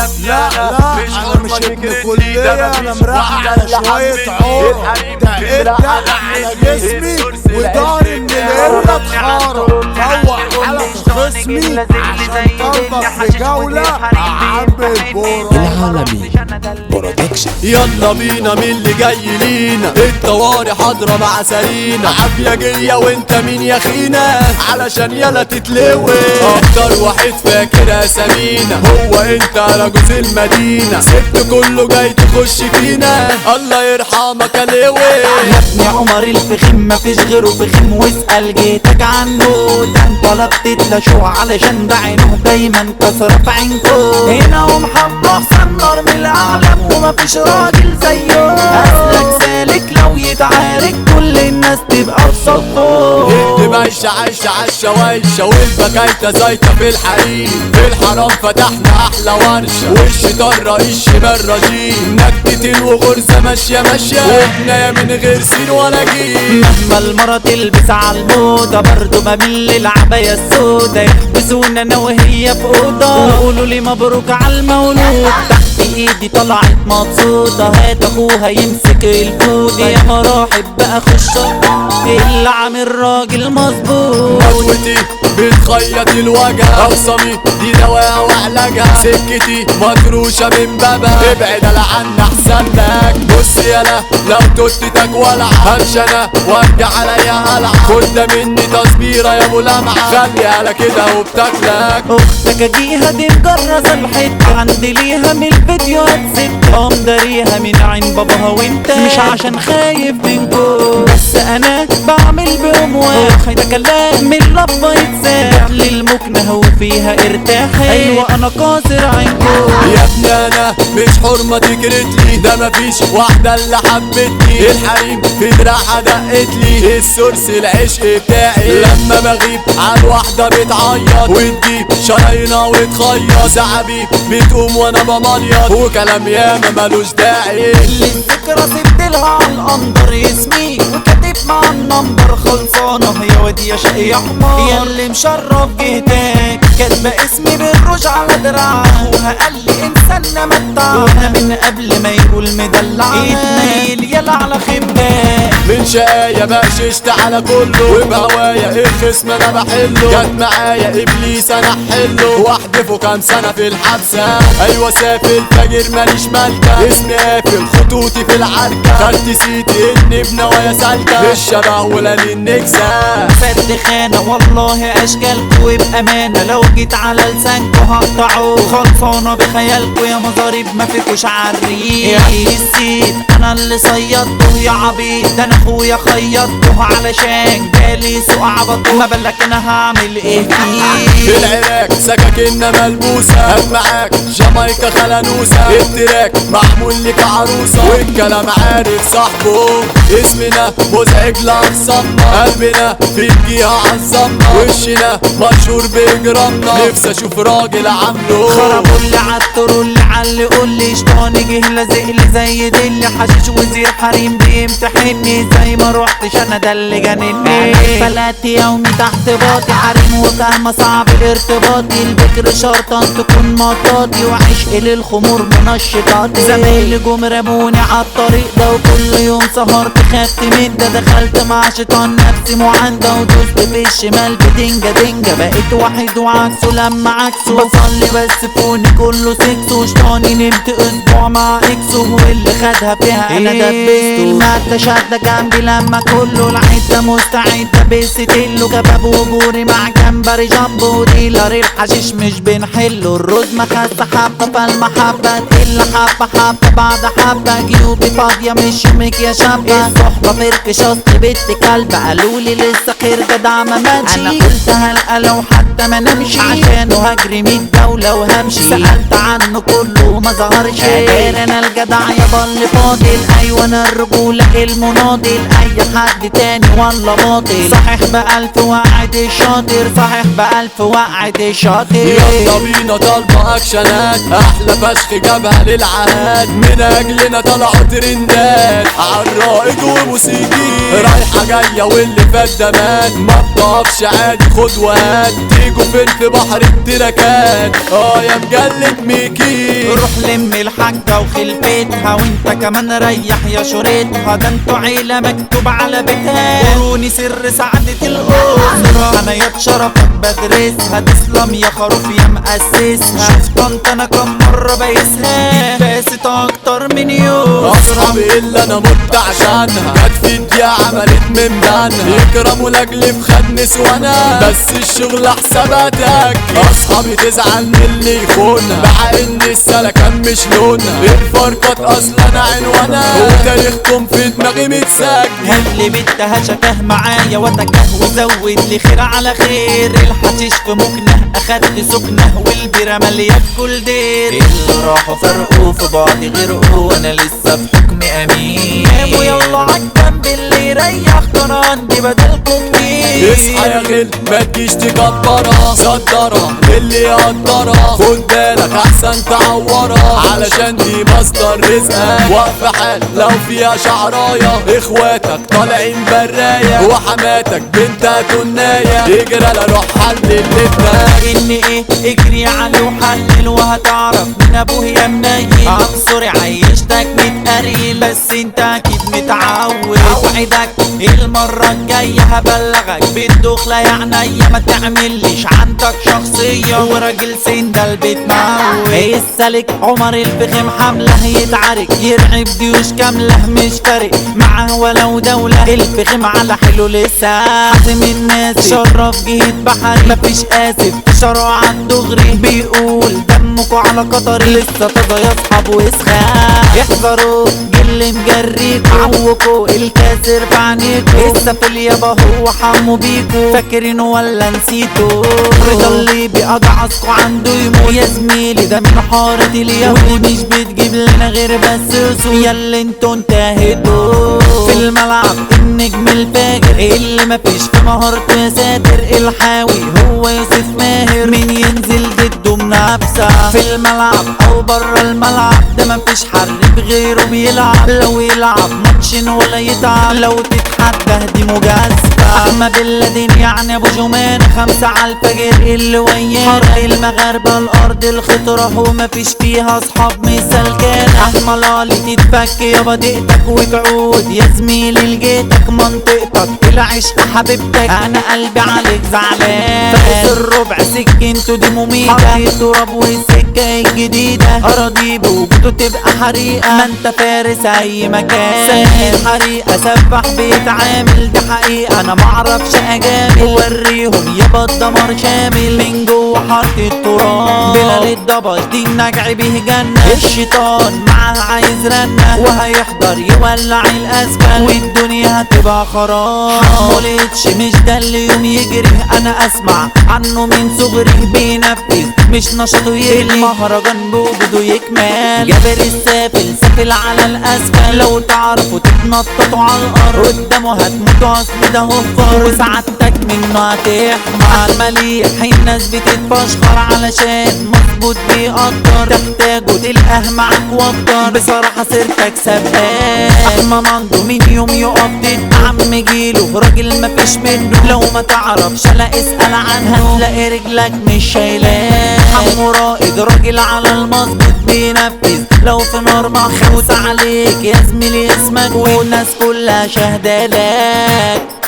يا ابني لا لا مش انا حرمة مش ابن نكرتني، كلية ده انا مفيش مرقع على واحد شوية لحمتني. عور الحريم ده في ادى الرقعة على لحمتني. جسمي السورس وداري من العشق القلة اتخرب روح حلق خصمي عشان طلبك في جولة عم البورة العالمي برودكشن يلا بينا مين اللي جاي لينا الطوارئ حاضرة مع سرينا عافية جاية وانت مين يا خينا علشان يلا تتلوي اكتر واحد فاكر اسامينا هو انت رجوز المدينة سبت كله جاي تخش فينا الله يرحمك يا لوي يا ابني عمر الفخم مفيش غيره فخم واسأل جيتك عنه ده انت طلبت تلاشوه علشان ده عينه دايما كسرة في عينكو هنا ومحمد حسن نار من الأعلام ومفيش راجل زيه أصلك سالك لو يتعارك كل الناس تبقى في صفه اكتب عيشة عيشة عشة وعيشة والبكايتة زايطة في الحريم في الحرام فتحنا أحلى ورشة والشيطان رئيس شمال رجيم نكتتين وغرزة ماشية ماشية وبناية من غير سين ولا جيم مهما المرة تلبس على الموضة برضه بميل للعباية السودا يحبسونا انا وهي في اوضة ويقولوا لي مبروك على المولود تحت ايدي طلعت مبسوطة هات اخوها يمسك الفوطة يا مراحب بقى خش اللي عامل راجل مظبوط قدوتي بتخيط الوجع أوصمي دي دواء وعلاجها سكتي مطروشة من بابها ابعد على عنا أحسن لك بص يالا لو توتتك ولع همشي أنا وارجع عليا هلع خد ده مني تصبيرة يا ملامعة خليها لك كده وبتاكلك اختك اجيها دي مجرزة الحتة عندي ليها من الفيديوهات ست قام داريها من عين باباها وانت مش عشان خايف منكم بس انا بعمل بهم واحد ده كلام من لفظة يتساع للمكنة وفيها ارتاحي ايوه انا قاصر عينكم يا ابني انا مش حرمة تكرتلي ده مفيش واحدة اللي حبتني الحريم في دراعها دقتلي السورس العشق بتاعي لما بغيب على واحدة بتعيط وتجيب شراينا وتخيط زعبي بتقوم وانا بمليط وكلام ياما ملوش داعي للذكرى سبت لها على القندر اسمي وكاتب مع النمبر خلصانة يا واد يا شقي يا حمار يا اللي مشرف جهتك كاتبة اسمي بالروج على دراعها وقال لي انسان متع وانا من قبل ما يقول مدلع اتنيل يلا على خيمتك من شقايا بقششت على كله وبهوايا الخصم انا بحله جت معايا ابليس انا احله واحدفه كام سنه في الحبسه ايوه سافل فاجر ماليش مالكه اسمي قافل خطوطي في العركه خدت سيتي ان نوايا سالكه مش شبه ولا للنكسه فد خانة والله اشكالكوا بامانة لو جيت على لسانكوا هقطعوا خلصانة بخيالكوا يا مضارب ما فيكوش عالريق يا السيد انا اللي صيدته يا عبيد ده انا اخويا خيطته علشان جالي سوق عبطه ما بالك انا هعمل ايه في فيه العراق سكاكيننا ملبوسة هات معاك جامايكا خلانوسة التراك معمول لك عروسة والكلام عارف صاحبه اسمنا مزعج لأخصامنا قلبنا في الجهة عظمنا وشنا مشهور بإجرامنا نفسي أشوف راجل عامله خربوا اللي عالطرق اللي علي قول لي شطاني جه لازق لي زي دل حشيش وزير حريم بيمتحني زي ما روحتش انا ده اللي جنني فلات يومي تحت باطي حريم وفاهمه صعب الارتباطي البكر شرطا تكون مطاطي وعشق للخمور منشطاتي زمايلي جم رموني عالطريق ده وكل يوم سهرت خدت مدة دخلت مع شيطان نفسي معاندة ودوست في الشمال بدنجة دنجة بقيت واحد وعكسه لما عكسه بصلي بس فوني كله سكس وشطاني نمت اسبوع مع اكسه واللي خدها فيها انا دبسته المادة شادة جنبي لما كله العدة مستعدة بستيلو كباب وبوري مع جمبري جامبو وديلر الحشيش مش بنحله الرز مخزة حبة فالمحبة تقل حبة حبة بعد حبة جيوبي فاضية مش يومك يا شابة الصحبة فرق شط بنت كلبة قالولي لسه خير جدع ما ماتش انا قلت هلقى لو حتى ما نمشي عشانه هجري مية دولة وهمشي سألت عنه كله ما ظهرش غير انا الجدع يابا اللي فاضل ايوه انا الرجولة المناضل اي حد تاني ولا باطل صحيح بألف وعد الشاطر صحيح بألف وعد الشاطر يلا بينا طالبة اكشنات احلى فشخ جابها للعهد من اجلنا طلعوا ترندات عالرائد وموسيقي رايحة جاية واللي فات ده مات ما بتقفش عادي خد وهات ميجو فين في بحر التراكات اه يا مجلد ميكي روح لم الحاجة وخلفتها وانت كمان ريح يا شريطها ده انتوا عيلة مكتوب على بيتها قولوني سر سعادة الأسرة أنا يا شرفك بدرسها تسلم يا خروف يا مؤسسها شفت انت أنا كم مرة بايسها فاست أكتر من يوم اصحابي اللي انا مت عشانها جت في الدقيقة عملت من بانها يكرموا لاجلي في خد نسوانا بس الشغل حسابها تاكل اصحابي تزعل من اللي يخونها مع ان السلكان مش لونها الفرقات اصلا عنوانها وتاريخكم في دماغي متسجل هل بنتها شكاه معايا وتكه وزود لي خير على خير الحشيش في مكنه اخدت سكنه والبيرة مليان كل دير اللي راحوا فرقوا في بعض غرقوا وانا لسه في حكم امين قاموا يلا عالجنب اللي يريح كان عندي بدلكم مين اصحى يا غل ما تجيش تكبرها صدرها اللي يقدرها خد بالك احسن تعورها علشان دي مصدر رزقك واقفة حال لو فيها شعراية اخواتك طالعين براية وحماتك بنتها تناية اجري لا روح حل اللي تناك ان ايه اجري عليه وحلل وهتعرف من ابوه يا منيل عنصري عيشتك متقريل بس انت اكيد متعود اوعدك المرة الجاية هبلغك بالدخلة يا عينيا ما تعمليش عندك شخصية وراجل سندل بتموت السالك عمر الفخم حمله يتعارك يرعب جيوش كاملة مش فارق معاه ولو دولة الفخم على حلو لسه حازم الناس شرف جهة بحري مفيش اسف شرع عن دغري بيقول دمكوا على قطر لسه طازة يا اصحاب واسخاء احذروا جل مجريكوا عوكوا الكاسر في عينيكوا السفل يابا هو حمو بيكوا فاكرينه ولا نسيتوا رضا اللي بيقجعصكوا عنده يموت يا زميلي ده من حارة اليهود مش بتجيب لنا غير بس سوق يا اللي انتوا انتهيتوا في الملعب النجم الفاجر اللي مفيش في مهارته يا ساتر الحاوي هو يوسف ماهر مين ينزل ضده منافسة في الملعب او بره الملعب ده مفيش حريف غيره بيلعب لو يلعب ماتش ولا يتعب لو تتحدى دي مجازفة احمد اللدين يعني ابو جمان خمسة على الفجر اللي وياه حرق المغاربة الارض الخطرة ومفيش فيها اصحاب مثال كان احمد علي تتفك يابا دقتك وتعود يا زميلي لجيتك منطقتك العشق حبيبتك انا قلبي عليك زعلان فارس الربع سكنته دي مميتة حرق تراب والسكة الجديدة اراضي بوجوده تبقى حريقة ما انت فارس اي مكان ساهل حريقة سفاح بيتعامل دي حقيقة انا معرفش اجامل وريهم يابا الدمار شامل من جوه حارة التراب بلال الضبش دي النجع به جنة الشيطان معاه عايز رنة وهيحضر يولع الاسفل والدنيا هتبقى خراب حمولتش مش ده اللي يوم يجري انا اسمع عنه من صغري بينفذ مش نشاطه يجري المهرجان بوجوده يكمل جابر السافل سافل على الاسفل لو تعرفوا تتنططوا على الارض قدامه هتموتوا اصل ده هفر وسعادتك منه هتحمر المليح الناس بتتفشخر علشان مظبوط بيقدر تحتاجه تلقاه معاك وفر بصراحة سيرتك سبقان احمى مندو من يوم يقف ضد عم جيله راجل مفيش منه لو ما تعرفش لا اسأل عنها هتلاقي رجلك مش شايلاه حمو رائد راجل على المظبوط بينفذ لو في نار مخوص عليك يا زميلي اسمك والناس كلها شهدالك